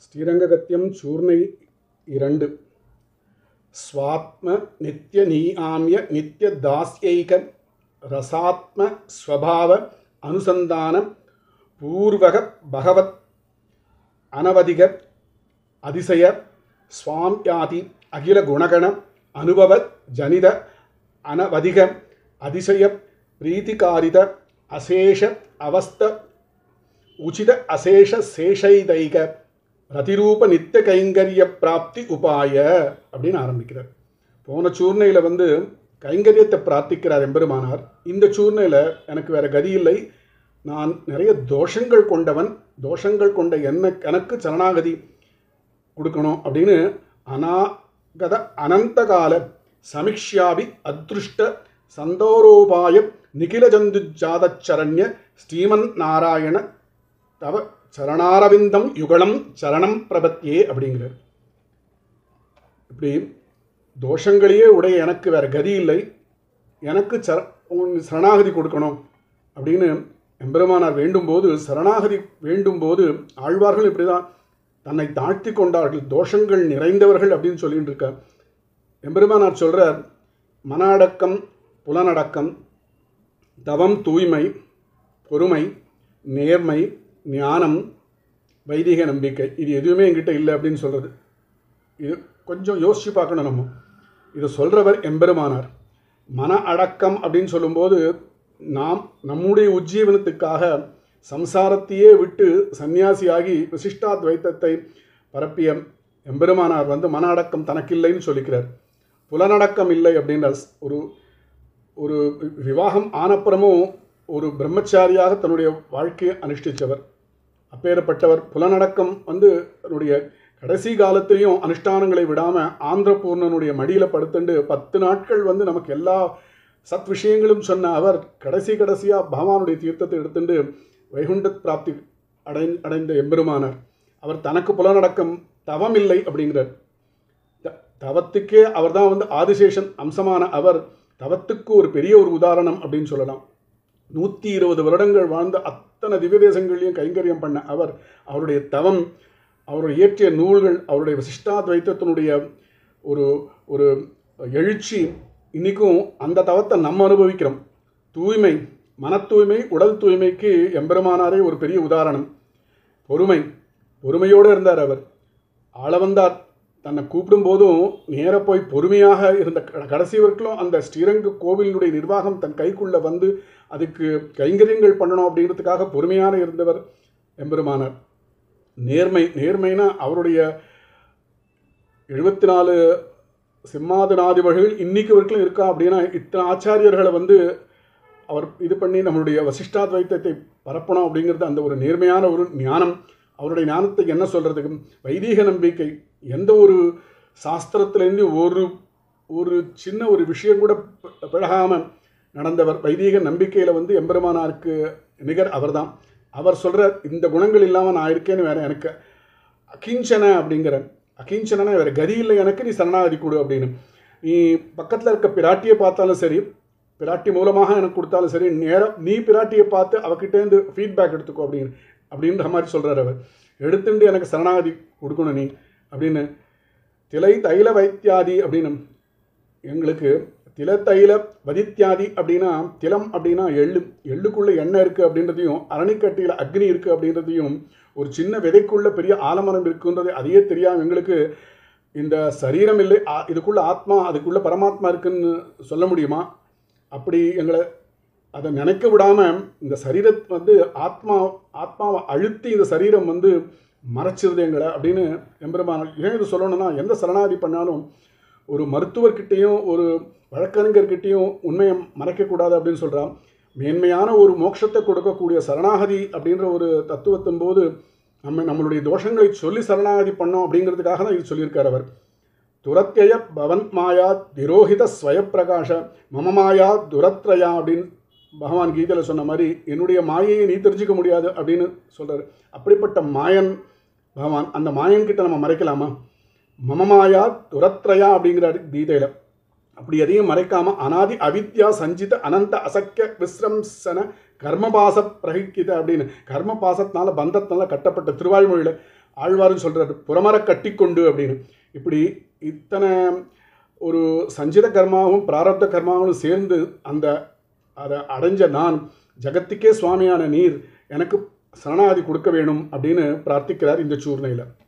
ஸ்ரீரங்ககத்தியம் சூர்ணை இரண்டு ஸ்வாத்ம நித்ய நீஆம்ய நித்ய தாஸ்யைக ரசாத்ம ஸ்வபாவ அனுசந்தான பூர்வக பகவத் அனவதிக அதிசய ஸ்வாம்யாதி அகில குணகண அனுபவ ஜனித அனவதிக அதிசய பிரீத்திகாரித அசேஷ அவஸ்த உச்சித அசேஷ சேஷைதைக ரதிரூப நித்திய கைங்கரிய பிராப்தி உபாய அப்படின்னு ஆரம்பிக்கிறார் போன சூர்ணையில் வந்து கைங்கரியத்தை பிரார்த்திக்கிறார் எம்பெருமானார் இந்த சூர்ணையில் எனக்கு வேற கதி இல்லை நான் நிறைய தோஷங்கள் கொண்டவன் தோஷங்கள் கொண்ட என்ன எனக்கு சரணாகதி கொடுக்கணும் அப்படின்னு அநாகத அனந்தகால சமிக்ஷாபி அதிருஷ்ட சந்தோரோபாய நிகிலஜந்து ஜாதச்சரண்ய ஸ்ரீமன் நாராயண தவ சரணாரவிந்தம் யுகலம் சரணம் பிரபத்தியே அப்படிங்கிறார் இப்படி தோஷங்களையே உடைய எனக்கு வேற கதி இல்லை எனக்கு சர உன் சரணாகதி கொடுக்கணும் அப்படின்னு எம்பெருமானார் வேண்டும்போது சரணாகதி வேண்டும்போது ஆழ்வார்கள் இப்படி தான் தன்னை தாழ்த்தி கொண்டார்கள் தோஷங்கள் நிறைந்தவர்கள் அப்படின்னு சொல்லிட்டு இருக்கார் எம்பெருமானார் சொல்கிறார் மன அடக்கம் புலனடக்கம் தவம் தூய்மை பொறுமை நேர்மை ஞானம் வைதிக நம்பிக்கை இது எதுவுமே என்கிட்ட இல்லை அப்படின்னு சொல்கிறது இது கொஞ்சம் யோசித்து பார்க்கணும் நம்ம இதை சொல்கிறவர் எம்பெருமானார் மன அடக்கம் அப்படின்னு சொல்லும்போது நாம் நம்முடைய உஜ்ஜீவனத்துக்காக சம்சாரத்தையே விட்டு சந்நியாசியாகி விசிஷ்டாத்வைத்தத்தை பரப்பிய எம்பெருமானார் வந்து மன அடக்கம் தனக்கில்லைன்னு சொல்லிக்கிறார் புலனடக்கம் இல்லை அப்படின்ற ஒரு ஒரு விவாகம் ஆனப்புறமும் ஒரு பிரம்மச்சாரியாக தன்னுடைய வாழ்க்கையை அனுஷ்டித்தவர் அப்பேறப்பட்டவர் புலனடக்கம் வந்து தன்னுடைய கடைசி காலத்திலையும் அனுஷ்டானங்களை விடாமல் ஆந்திரபூர்ணனுடைய மடியில் படுத்துண்டு பத்து நாட்கள் வந்து நமக்கு எல்லா சத் விஷயங்களும் சொன்ன அவர் கடைசி கடைசியாக பகவானுடைய தீர்த்தத்தை எடுத்துட்டு வைகுண்ட பிராப்தி அடை அடைந்த எம்பெருமானார் அவர் தனக்கு புலனடக்கம் தவம் இல்லை அப்படிங்கிறார் த- தவத்துக்கே அவர் தான் வந்து ஆதிசேஷன் அம்சமான அவர் தவத்துக்கு ஒரு பெரிய ஒரு உதாரணம் அப்படின்னு சொல்லலாம் நூற்றி இருபது வருடங்கள் வாழ்ந்த அத்தனை திவ்ய தேசங்களையும் கைங்கரியம் பண்ண அவர் அவருடைய தவம் அவருடைய இயற்றிய நூல்கள் அவருடைய விசிஷ்டாத்வைத்தத்தினுடைய ஒரு ஒரு எழுச்சி இன்றைக்கும் அந்த தவத்தை நம்ம அனுபவிக்கிறோம் தூய்மை மன தூய்மை உடல் தூய்மைக்கு எம்பெருமானாரே ஒரு பெரிய உதாரணம் பொறுமை பொறுமையோடு இருந்தார் அவர் ஆளவந்தார் தன்னை கூப்பிடும் போதும் நேர போய் பொறுமையாக இருந்த க- கடைசி வரைக்கும் அந்த ஸ்ரீரங்க கோவிலினுடைய நிர்வாகம் தன் கைக்குள்ள வந்து அதுக்கு கைங்கரியங்கள் பண்ணணும் அப்படிங்கிறதுக்காக பொறுமையான இருந்தவர் எம்பெருமானார் நேர்மை நேர்மைனா அவருடைய எழுபத்தி நாலு சிம்மாதனாதிபதிகள் இன்னைக்கு வரைக்கும் இருக்கா அப்படின்னா இத்தனை ஆச்சாரியர்களை வந்து அவர் இது பண்ணி நம்மளுடைய வசிஷ்டாத்வைத்தத்தை பரப்பணும் அப்படிங்கிறது அந்த ஒரு நேர்மையான ஒரு ஞானம் அவருடைய ஞானத்தை என்ன சொல்கிறதுக்கு வைதீக நம்பிக்கை எந்த ஒரு சாஸ்திரத்திலேருந்து ஒரு ஒரு சின்ன ஒரு விஷயம் கூட ப- பிழகாம நடந்தவர் வைதீக நம்பிக்கையில் வந்து எம்பெருமானாருக்கு நிகர் அவர்தான் அவர் சொல்கிற இந்த குணங்கள் இல்லாமல் நான் இருக்கேன்னு வேற எனக்கு அகிஞ்சன அப்படிங்கிற அகிஞ்சனா வேற கதி இல்லை எனக்கு நீ சரணாகதி கொடு அப்படின்னு நீ பக்கத்தில் இருக்க பிராட்டியை பார்த்தாலும் சரி பிராட்டி மூலமாக எனக்கு கொடுத்தாலும் சரி நேரம் நீ பிராட்டியை பார்த்து அவகிட்டேருந்து ஃபீட்பேக் எடுத்துக்கோ அப்படின்னு அப்படின்ற மாதிரி சொல்கிறார் அவர் எடுத்துட்டு எனக்கு சரணாகதி கொடுக்கணும் நீ அப்படின்னு திலை தைல வைத்தியாதி அப்படின்னு எங்களுக்கு தில தைல வதித்யாதி அப்படின்னா திலம் அப்படின்னா எள்ளு எள்ளுக்குள்ளே எண்ணெய் இருக்குது அப்படின்றதையும் அரணிக்கட்டியில் அக்னி இருக்குது அப்படின்றதையும் ஒரு சின்ன விதைக்குள்ள பெரிய ஆலமரம் இருக்குன்றது அதையே தெரியாம எங்களுக்கு இந்த சரீரம் இல்லை ஆ- இதுக்குள்ள ஆத்மா அதுக்குள்ள பரமாத்மா இருக்குன்னு சொல்ல முடியுமா அப்படி எங்களை அதை நினைக்க விடாம இந்த சரீரத்தை வந்து ஆத்மா ஆத்மாவை அழுத்தி இந்த சரீரம் வந்து மறைச்சிருது எங்களை அப்படின்னு எம்பெருமான ஏன் இது சொல்லணும்னா எந்த சரணாதி பண்ணாலும் ஒரு மருத்துவர்கிட்டையும் ஒரு வழக்கறிஞர்கிட்டையும் உண்மையை மறைக்கக்கூடாது அப்படின்னு சொல்கிறான் மேன்மையான ஒரு மோட்சத்தை கொடுக்கக்கூடிய சரணாகதி அப்படின்ற ஒரு தத்துவத்தின் போது நம்ம நம்மளுடைய தோஷங்களை சொல்லி சரணாகதி பண்ணோம் அப்படிங்கிறதுக்காக தான் இது சொல்லியிருக்கார் அவர் துரத்திய பவன் மாயா திரோஹித ஸ்வயப்பிரகாஷ மம மாயா துரத்ரயா அப்படின்னு பகவான் கீதையில் சொன்ன மாதிரி என்னுடைய மாயையை நீ தெரிஞ்சுக்க முடியாது அப்படின்னு சொல்றாரு அப்படிப்பட்ட மாயன் பகவான் அந்த மாயன் கிட்ட நம்ம மறைக்கலாமா மம மாயா துரத்ரயா அப்படிங்கிறாரு கீதையில் அப்படி எதையும் மறைக்காம அனாதி அவித்யா சஞ்சித அனந்த அசக்கிய விஸ்ரம்சன கர்மபாச பிரகிக்கித அப்படின்னு கர்மபாசத்தினால பந்தத்தினால கட்டப்பட்ட திருவாய்மொழியில் ஆழ்வாரும் சொல்கிறார் புறமர கட்டிக்கொண்டு அப்படின்னு இப்படி இத்தனை ஒரு சஞ்சித கர்மாவும் பிராரப்த கர்மாவும் சேர்ந்து அந்த அதை அடைஞ்ச நான் ஜகத்துக்கே சுவாமியான நீர் எனக்கு சரணாதி கொடுக்க வேணும் அப்படின்னு பிரார்த்திக்கிறார் இந்த சூர்ணையில்